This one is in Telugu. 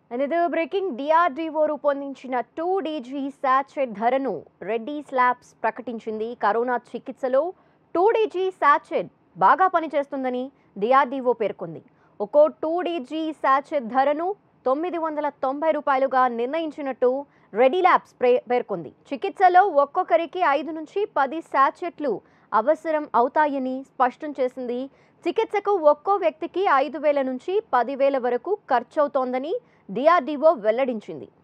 అనేది బ్రేకింగ్ డిఆర్డిఓ రూపొందించిన టూ డీజీ శాచెట్ ధరను రెడ్డీస్ ల్యాబ్స్ ప్రకటించింది కరోనా చికిత్సలో టూ డీజీ శాచెట్ బాగా పనిచేస్తుందని డిఆర్డిఓ పేర్కొంది ఒక్కో టూ డీజీ శాచెట్ ధరను తొమ్మిది వందల తొంభై రూపాయలుగా నిర్ణయించినట్టు రెడీ ల్యాబ్స్ ప్రే- పేర్కొంది చికిత్సలో ఒక్కొక్కరికి ఐదు నుంచి పది శాచెట్లు అవసరం అవుతాయని స్పష్టం చేసింది చికిత్సకు ఒక్కో వ్యక్తికి ఐదు వేల నుంచి పదివేల వరకు ఖర్చవుతోందని డిఆర్డీఓ వెల్లడించింది